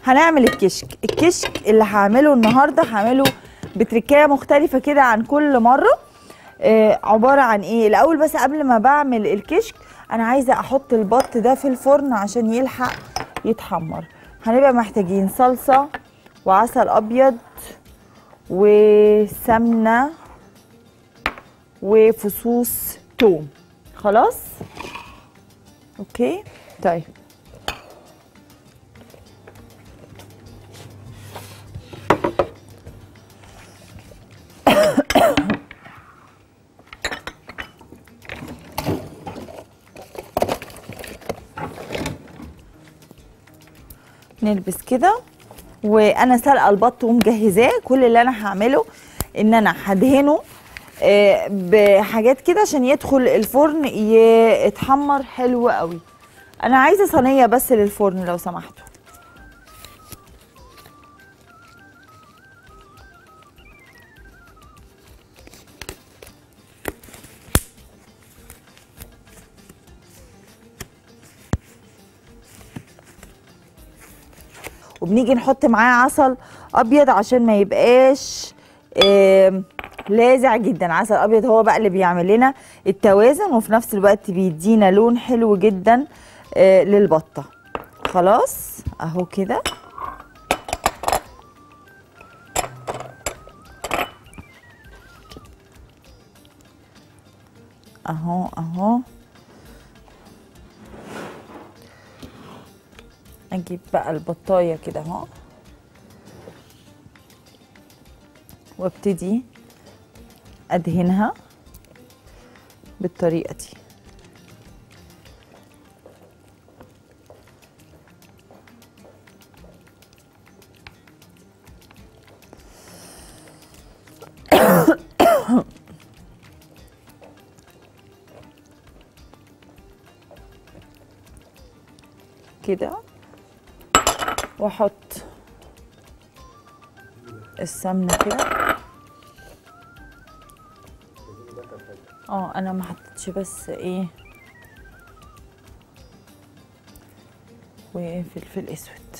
هنعمل الكشك الكشك اللي هعمله النهارده هعمله بتركايه مختلفه كده عن كل مره آه عباره عن ايه الاول بس قبل ما بعمل الكشك انا عايزه احط البط ده في الفرن عشان يلحق يتحمر هنبقى محتاجين صلصه وعسل ابيض وسمنه وفصوص توم خلاص اوكي طيب نلبس كده وانا سلقه البط ومجهزاه كل اللي انا هعمله ان انا هدهنه آه، بحاجات كده عشان يدخل الفرن يتحمر حلو قوي انا عايزه صينيه بس للفرن لو سمحتوا وبنيجي نحط معاه عسل ابيض عشان ما يبقاش آم، لاذع جدا عسل ابيض هو بقى اللي بيعمل لنا التوازن وفي نفس الوقت بيدينا لون حلو جدا آه، للبطه خلاص اهو كده اهو اهو اجيب بقى البطايه كده اهو وابتدي ادهنها بالطريقه دي كده واحط السمنه كده اه انا ما حطيتش بس ايه وفلفل اسود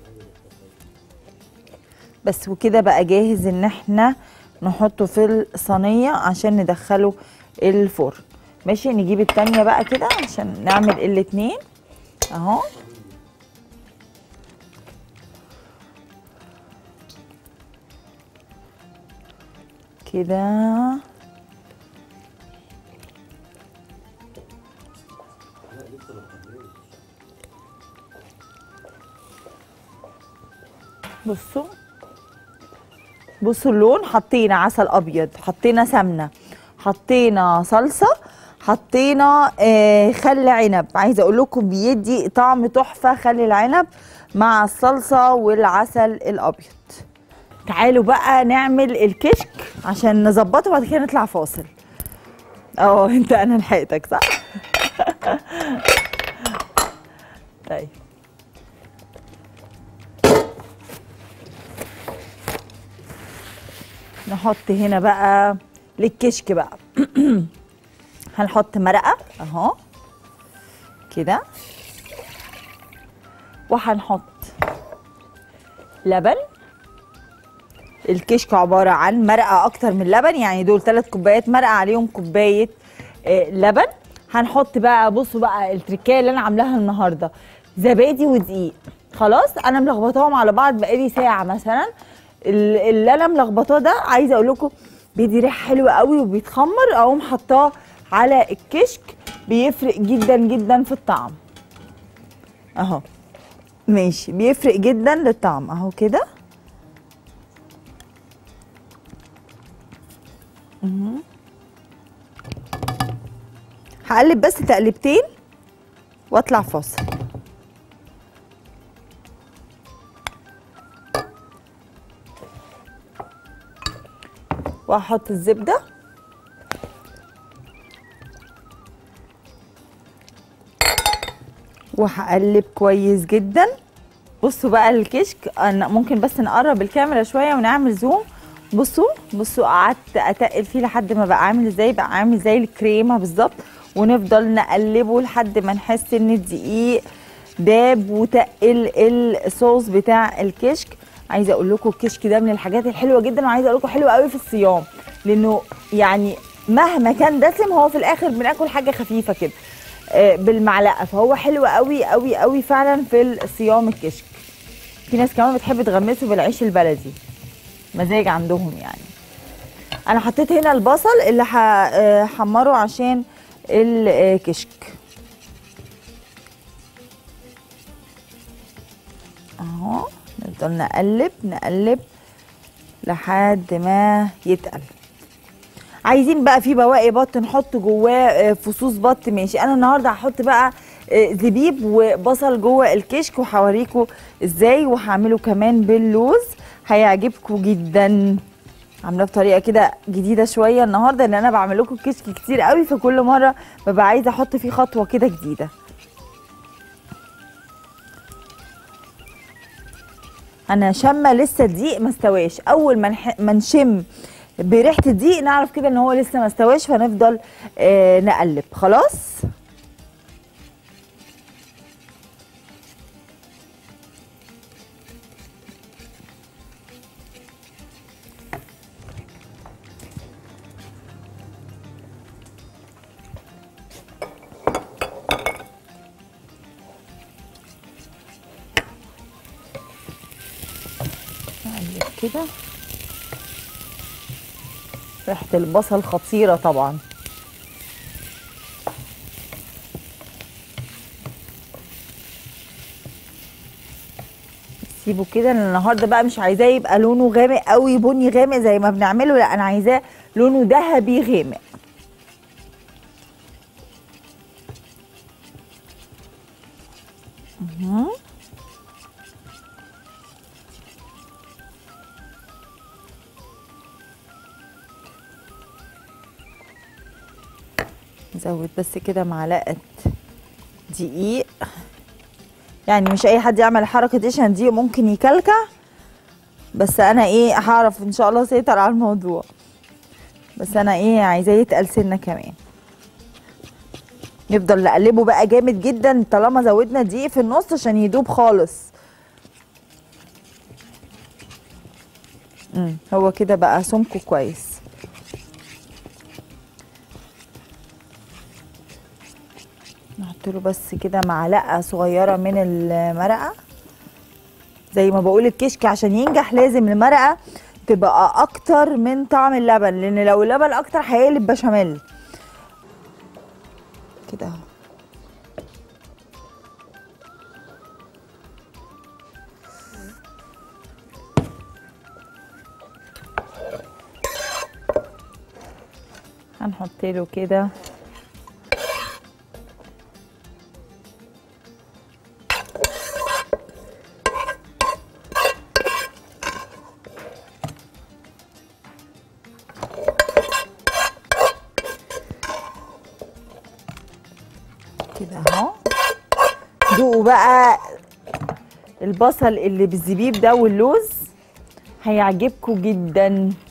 بس وكده بقى جاهز ان احنا نحطه في الصينيه عشان ندخله الفرن ماشي نجيب التانية بقى كده عشان نعمل الاتنين اهو كده بصوا بصوا اللون حطينا عسل ابيض حطينا سمنه حطينا صلصه حطينا آه خل عنب عايزه اقول لكم بيدي طعم تحفه خل العنب مع الصلصه والعسل الابيض تعالوا بقى نعمل الكشك عشان نظبطه وبعد كده نطلع فاصل اه انت انا لحقتك صح طيب نحط هنا بقى للكشك بقى هنحط مرقه اهو كده وهنحط لبن الكشك عباره عن مرقه اكتر من لبن يعني دول ثلاث كوبايات مرقه عليهم كوبايه آه، لبن هنحط بقى بصوا بقى التركيه اللي انا عاملاها النهارده زبادي ودقيق خلاص انا ملخبطاهم على بعض بقالي ساعه مثلا ال- اللي انا ملخبطاه ده عايزه اقول لكم بيدي ريحه حلوه قوي وبيتخمر اقوم حطاه على الكشك بيفرق جدا جدا في الطعم اهو ماشي بيفرق جدا للطعم اهو كده مهم. هقلب بس تقلبتين واطلع فاصل واحط الزبده وهقلب كويس جدا بصوا بقى الكشك أنا ممكن بس نقرب الكاميرا شويه ونعمل زوم بصوا بصوا قعدت اتقل فيه لحد ما بقى عامل ازاي بقى عامل زي الكريمه بالظبط ونفضل نقلبه لحد ما نحس ان الدقيق داب وتقل الصوص بتاع الكشك عايزه اقول لكم الكشك ده من الحاجات الحلوه جدا وعايزه اقول لكم حلو قوي في الصيام لانه يعني مهما كان دسم هو في الاخر بناكل حاجه خفيفه كده آه، بالمعلقه فهو حلو قوي قوي قوي فعلا في الصيام الكشك في ناس كمان بتحب تغمسه بالعيش البلدي مزاج عندهم يعني انا حطيت هنا البصل اللي هحمره عشان الكشك اهو نفضل نقلب نقلب لحد ما يتقل عايزين بقى في بواقي بط نحط جواه آه، فصوص بط ماشي انا النهارده هحط بقى آه، زبيب وبصل جوه الكشك وهوريكم ازاي وهعمله كمان باللوز هيعجبكم جدا عاملاه بطريقه كده جديده شويه النهارده ان انا بعمل لكم كشك كتير قوي فكل مره ببقى عايزه احط فيه خطوه كده جديده انا شامه لسه الدقيق ما استواش اول ما نح- ما نشم بريحه الدقيق نعرف كده ان هو لسه ما استواش فنفضل آه نقلب خلاص نقلب كده ريحه البصل خطيره طبعا سيبه كده أنا النهارده بقى مش عايزاه يبقى لونه غامق قوي بني غامق زي ما بنعمله لا انا عايزاه لونه ذهبي غامق مهم. نزود بس كده معلقه دقيق يعني مش اي حد يعمل الحركه دي عشان دي ممكن يكلكع بس انا ايه هعرف ان شاء الله اسيطر على الموضوع بس انا ايه عايزاه يتقل سنه كمان نفضل نقلبه بقى جامد جدا طالما زودنا دقيق في النص عشان يدوب خالص امم هو كده بقى سمكه كويس نحط له بس كده معلقه صغيره من المرقه زي ما بقول الكشك عشان ينجح لازم المرقه تبقى اكتر من طعم اللبن لان لو اللبن اكتر هيقلب بشاميل كده اهو هنحط له كده كده اهو دوقوا بقى البصل اللي بالزبيب ده واللوز هيعجبكم جدا